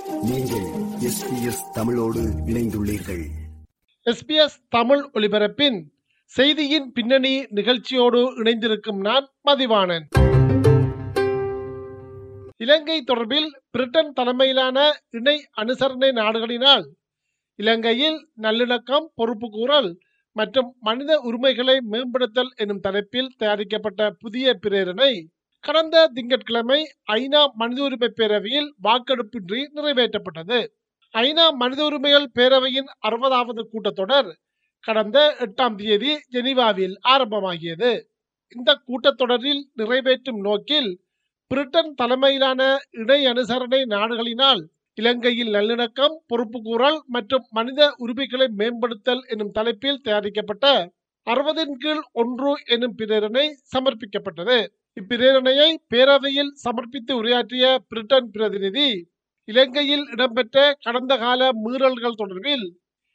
நீங்கள் எஸ்பிஎஸ் தமிழோடு இணைந்துள்ளீர்கள் எஸ்பிஎஸ் தமிழ் ஒலிபரப்பின் செய்தியின் பின்னணி நிகழ்ச்சியோடு இணைந்திருக்கும் நான் மதிவாணன் இலங்கை தொடர்பில் பிரிட்டன் தலைமையிலான இணை அனுசரணை நாடுகளினால் இலங்கையில் நல்லிணக்கம் பொறுப்புக்கூறல் மற்றும் மனித உரிமைகளை மேம்படுத்தல் எனும் தலைப்பில் தயாரிக்கப்பட்ட புதிய பிரேரணை கடந்த திங்கட்கிழமை ஐநா மனித உரிமை பேரவையில் வாக்கெடுப்பின்றி நிறைவேற்றப்பட்டது ஐநா மனித உரிமைகள் பேரவையின் அறுபதாவது கூட்டத்தொடர் கடந்த எட்டாம் தேதி ஜெனீவாவில் ஆரம்பமாகியது இந்த கூட்டத்தொடரில் நிறைவேற்றும் நோக்கில் பிரிட்டன் தலைமையிலான இணை அனுசரணை நாடுகளினால் இலங்கையில் நல்லிணக்கம் பொறுப்புக்கூறல் மற்றும் மனித உரிமைகளை மேம்படுத்தல் எனும் தலைப்பில் தயாரிக்கப்பட்ட அறுபதின் கீழ் ஒன்று எனும் பிரேரணை சமர்ப்பிக்கப்பட்டது இப்பிரேரணையை பேரவையில் சமர்ப்பித்து உரையாற்றிய பிரிட்டன் பிரதிநிதி இலங்கையில் இடம்பெற்ற கடந்த கால மீறல்கள் தொடர்பில்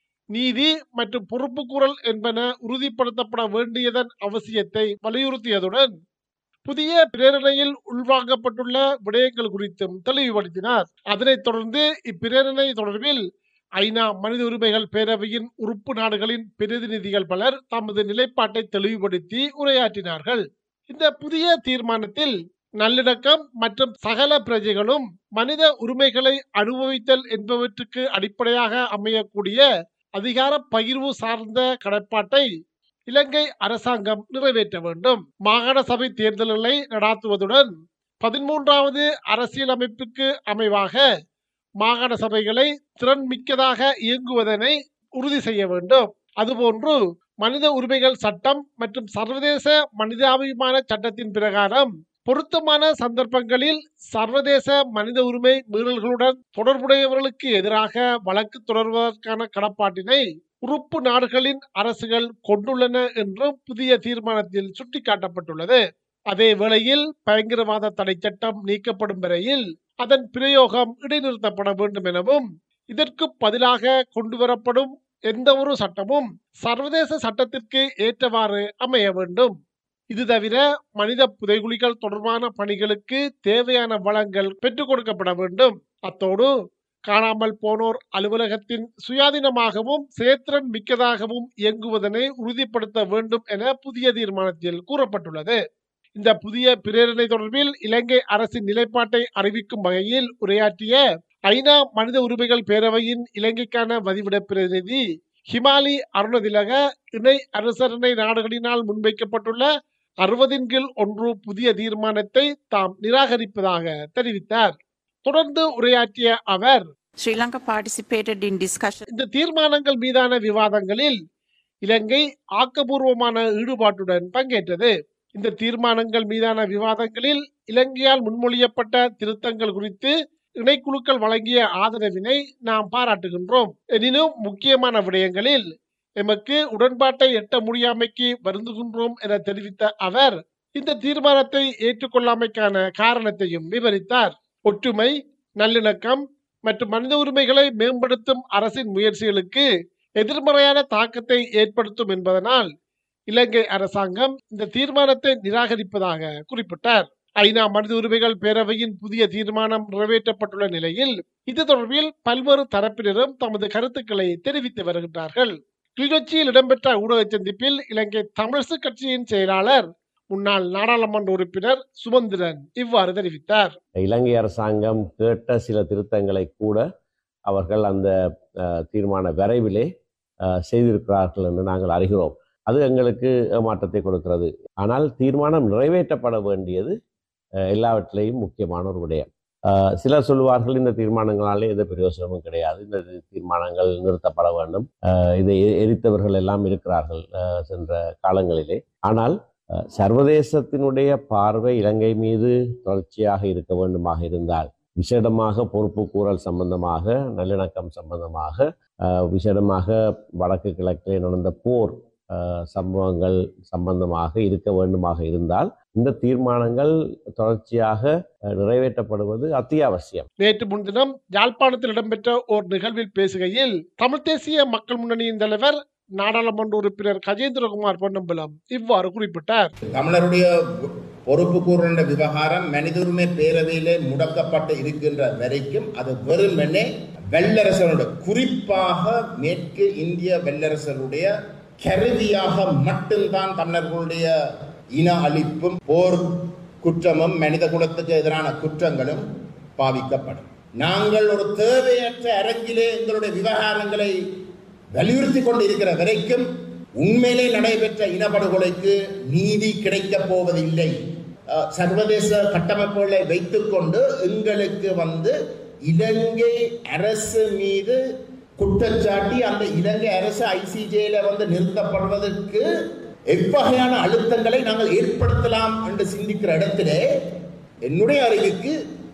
நீதி மற்றும் பொறுப்புக்கூறல் என்பன உறுதிப்படுத்தப்பட வேண்டியதன் அவசியத்தை வலியுறுத்தியதுடன் புதிய பிரேரணையில் உள்வாங்கப்பட்டுள்ள விடயங்கள் குறித்தும் தெளிவுபடுத்தினார் அதனைத் தொடர்ந்து இப்பிரேரணை தொடர்பில் ஐநா மனித உரிமைகள் பேரவையின் உறுப்பு நாடுகளின் பிரதிநிதிகள் பலர் தமது நிலைப்பாட்டை தெளிவுபடுத்தி உரையாற்றினார்கள் இந்த புதிய தீர்மானத்தில் நல்லிணக்கம் மற்றும் சகல பிரஜைகளும் மனித உரிமைகளை அனுபவித்தல் என்பவற்றுக்கு அடிப்படையாக அமையக்கூடிய அதிகார பகிர்வு சார்ந்த கடப்பாட்டை இலங்கை அரசாங்கம் நிறைவேற்ற வேண்டும் மாகாண சபை தேர்தல்களை நடாத்துவதுடன் பதிமூன்றாவது அரசியலமைப்புக்கு அமைவாக மாகாண சபைகளை திறன்மிக்கதாக இயங்குவதனை உறுதி செய்ய வேண்டும் அதுபோன்று மனித உரிமைகள் சட்டம் மற்றும் சர்வதேச மனிதாபிமான சட்டத்தின் பிரகாரம் பொருத்தமான சந்தர்ப்பங்களில் சர்வதேச மனித உரிமை மீறல்களுடன் தொடர்புடையவர்களுக்கு எதிராக வழக்கு தொடர்வதற்கான கடப்பாட்டினை உறுப்பு நாடுகளின் அரசுகள் கொண்டுள்ளன என்றும் புதிய தீர்மானத்தில் சுட்டிக்காட்டப்பட்டுள்ளது அதே வேளையில் பயங்கரவாத தடை சட்டம் நீக்கப்படும் வரையில் அதன் பிரயோகம் இடைநிறுத்தப்பட வேண்டும் எனவும் இதற்கு பதிலாக கொண்டுவரப்படும் எந்த ஒரு சட்டமும் சர்வதேச சட்டத்திற்கு ஏற்றவாறு அமைய வேண்டும் இது தவிர மனித புதைகுழிகள் தொடர்பான பணிகளுக்கு தேவையான வளங்கள் பெற்றுக் கொடுக்கப்பட வேண்டும் அத்தோடு காணாமல் போனோர் அலுவலகத்தின் சுயாதீனமாகவும் செயற்திறன் மிக்கதாகவும் இயங்குவதனை உறுதிப்படுத்த வேண்டும் என புதிய தீர்மானத்தில் கூறப்பட்டுள்ளது இந்த புதிய பிரேரணை தொடர்பில் இலங்கை அரசின் நிலைப்பாட்டை அறிவிக்கும் வகையில் உரையாற்றிய ஐநா மனித உரிமைகள் பேரவையின் இலங்கைக்கான வதிவிட பிரதிநிதி ஹிமாலி அருணதிலக இணை அனுசரணை நாடுகளினால் முன்வைக்கப்பட்டுள்ள அறுபதின் கீழ் ஒன்று புதிய தீர்மானத்தை தாம் நிராகரிப்பதாக தெரிவித்தார் தொடர்ந்து உரையாற்றிய அவர் Sri Lanka participated in discussion இந்த தீர்மானங்கள் மீதான விவாதங்களில் இலங்கை ஆக்கபூர்வமான ஈடுபாட்டுடன் பங்கேற்றது இந்த தீர்மானங்கள் மீதான விவாதங்களில் இலங்கையால் முன்மொழியப்பட்ட திருத்தங்கள் குறித்து இணைக்குழுக்கள் வழங்கிய ஆதரவினை நாம் பாராட்டுகின்றோம் எனினும் முக்கியமான விடயங்களில் எமக்கு உடன்பாட்டை எட்ட முடியாமைக்கு வருந்துகின்றோம் என தெரிவித்த அவர் இந்த தீர்மானத்தை ஏற்றுக்கொள்ளாமைக்கான காரணத்தையும் விவரித்தார் ஒற்றுமை நல்லிணக்கம் மற்றும் மனித உரிமைகளை மேம்படுத்தும் அரசின் முயற்சிகளுக்கு எதிர்மறையான தாக்கத்தை ஏற்படுத்தும் என்பதனால் இலங்கை அரசாங்கம் இந்த தீர்மானத்தை நிராகரிப்பதாக குறிப்பிட்டார் ஐநா மனித உரிமைகள் பேரவையின் புதிய தீர்மானம் நிறைவேற்றப்பட்டுள்ள நிலையில் இது தொடர்பில் பல்வேறு தரப்பினரும் தமது கருத்துக்களை தெரிவித்து வருகின்றார்கள் கிளிநொச்சியில் இடம்பெற்ற ஊடக சந்திப்பில் இலங்கை தமிழரசு கட்சியின் செயலாளர் முன்னாள் நாடாளுமன்ற உறுப்பினர் சுமந்திரன் இவ்வாறு தெரிவித்தார் இலங்கை அரசாங்கம் கேட்ட சில திருத்தங்களை கூட அவர்கள் அந்த அஹ், தீர்மான விரைவிலே அஹ், செய்திருக்கிறார்கள் என்று நாங்கள் அறிகிறோம் அது எங்களுக்கு ஏமாற்றத்தை கொடுக்கிறது ஆனால் தீர்மானம் நிறைவேற்றப்பட வேண்டியது அஹ், எல்லாவற்றிலேயும் முக்கியமான ஒரு விடயம் அஹ், சிலர் சொல்லுவார்கள் இந்த தீர்மானங்களாலே எந்த பிரயோசனமும் கிடையாது இந்த தீர்மானங்கள் நிறுத்தப்பட வேண்டும் அஹ், இதை எ- எரித்தவர்கள் எல்லாம் இருக்கிறார்கள் அஹ், சென்ற காலங்களிலே ஆனால் அஹ், சர்வதேசத்தினுடைய பார்வை இலங்கை மீது தொடர்ச்சியாக இருக்க வேண்டுமாக இருந்தால் விசேடமாக பொறுப்பு கூறல் சம்பந்தமாக நல்லிணக்கம் சம்பந்தமாக அஹ், விசேடமாக வடக்கு கிழக்கிலே நடந்த போர் அஹ், சம்பவங்கள் சம்பந்தமாக இருக்க வேண்டுமாக இருந்தால் இந்த தீர்மானங்கள் தொடர்ச்சியாக அஹ், நிறைவேற்றப்படுவது அத்தியாவசியம் நேற்று முன்தினம் யாழ்ப்பாணத்தில் இடம்பெற்ற ஓர் நிகழ்வில் பேசுகையில் தமிழ் தேசிய மக்கள் முன்னணியின் தலைவர் நாடாளுமன்ற உறுப்பினர் கஜேந்திரகுமார் பொன்னம்பலம் இவ்வாறு குறிப்பிட்டார் தமிழருடைய பொறுப்பு கூறுகின்ற விவகாரம் மனித உரிமை பேரவையிலே முடக்கப்பட்டு இருக்கின்ற வரைக்கும் அது வெறுமனே வல்லரசனுடைய குறிப்பாக மேற்கு இந்திய வல்லரசனுடைய கருவியாக மட்டும்தான் தமிழர்களுடைய இன அழிப்பும் போர் குற்றமும் மனித குலத்துக்கு எதிரான குற்றங்களும் பாவிக்கப்படும் நாங்கள் ஒரு தேவையற்ற அரங்கிலே எங்களுடைய விவகாரங்களை வலியுறுத்தி கொண்டு இருக்கிற வரைக்கும் உண்மையிலே நடைபெற்ற இனப்படுகொலைக்கு நீதி கிடைக்கப் போவதில்லை அஹ், சர்வதேச கட்டமைப்புகளை வைத்துக்கொண்டு எங்களுக்கு வந்து இலங்கை அரசு மீது குற்றச்சாட்டி அந்த இலங்கை அரசு ஐசிஜேல வந்து நிறுத்தப்படுவதற்கு எவ்வகையான அழுத்தங்களை நாங்கள் ஏற்படுத்தலாம் என்று சிந்திக்கிற இடத்திலே என்னுடைய அறிவுக்கு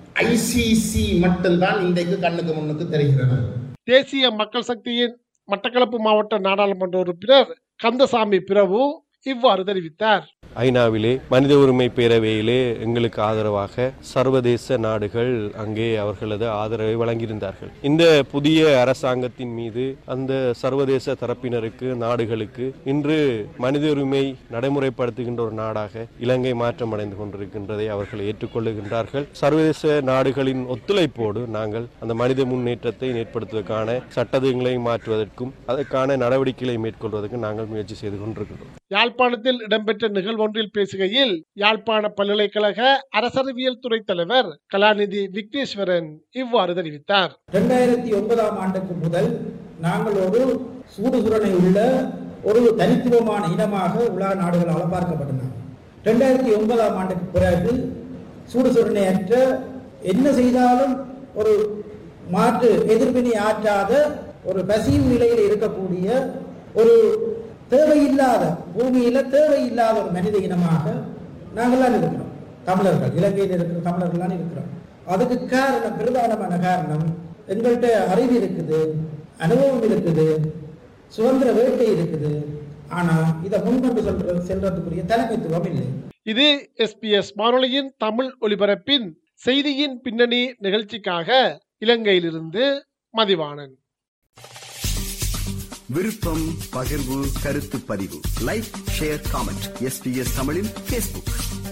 ஐசிசி மட்டும்தான் இன்றைக்கு கண்ணுக்கு முன்னுக்கு தெரிகிறது தேசிய மக்கள் சக்தியின் மட்டக்களப்பு மாவட்ட நாடாளுமன்ற உறுப்பினர் கந்தசாமி பிரபு இவ்வாறு தெரிவித்தார் ஐநாவிலே மனித உரிமை பேரவையிலே எங்களுக்கு ஆதரவாக சர்வதேச நாடுகள் அங்கே அவர்களது ஆதரவை வழங்கியிருந்தார்கள் இந்த புதிய அரசாங்கத்தின் மீது அந்த சர்வதேச தரப்பினருக்கு நாடுகளுக்கு இன்று மனித உரிமை நடைமுறைப்படுத்துகின்ற ஒரு நாடாக இலங்கை மாற்றம் அடைந்து கொண்டிருக்கின்றதை அவர்கள் ஏற்றுக்கொள்ளுகின்றார்கள் சர்வதேச நாடுகளின் ஒத்துழைப்போடு நாங்கள் அந்த மனித முன்னேற்றத்தை ஏற்படுத்துவதற்கான சட்டங்களை மாற்றுவதற்கும் அதற்கான நடவடிக்கைகளை மேற்கொள்வதற்கு நாங்கள் முயற்சி செய்து கொண்டிருக்கின்றோம் யாழ்ப்பாணத்தில் இடம்பெற்ற நிகழ்வொன்றில் பேசுகையில் யாழ்ப்பாண பல்கலைக்கழக அரசறிவியல் துறை தலைவர் கலாநிதி விக்னேஸ்வரன் இவ்வாறு தெரிவித்தார் ரெண்டாயிரத்தி ஒன்பதாம் ஆண்டுக்கு முதல் நாங்கள் ஒரு சூடுசுரணை உள்ள ஒரு தனித்துவமான இனமாக உலக நாடுகளால் பார்க்கப்பட்டன ரெண்டாயிரத்தி ஒன்பதாம் ஆண்டுக்கு பிறகு சூடுசுரணையற்ற என்ன செய்தாலும் ஒரு மாற்று எதிர்வினை ஆற்றாத ஒரு பசியும் நிலையில் இருக்கக்கூடிய ஒரு தேவையில்லாத பூமியில தேவையில்லாத ஒரு மனித இனமாக நாங்கள்லாம் இருக்கிறோம் தமிழர்கள் இலங்கையில் இருக்கிற தமிழர்கள்லாம் இருக்கிறோம் அதுக்கு காரணம் பிரதானமான காரணம் எங்கள்கிட்ட அறிவு இருக்குது அனுபவம் இருக்குது சுதந்திர வேட்டை இருக்குது ஆனா இதை முன்கொண்டு சொல்ற செல்றதுக்குரிய தலைமைத்துவம் இல்லை இது எஸ்பிஎஸ் வானொலியின் தமிழ் ஒலிபரப்பின் செய்தியின் பின்னணி நிகழ்ச்சிக்காக இலங்கையிலிருந்து மதிவாணன் விருப்பம் பகிர்வு கருத்து பதிவு லைக் ஷேர் காமெண்ட் எஸ்பிஎஸ் தமிழின் பேஸ்புக்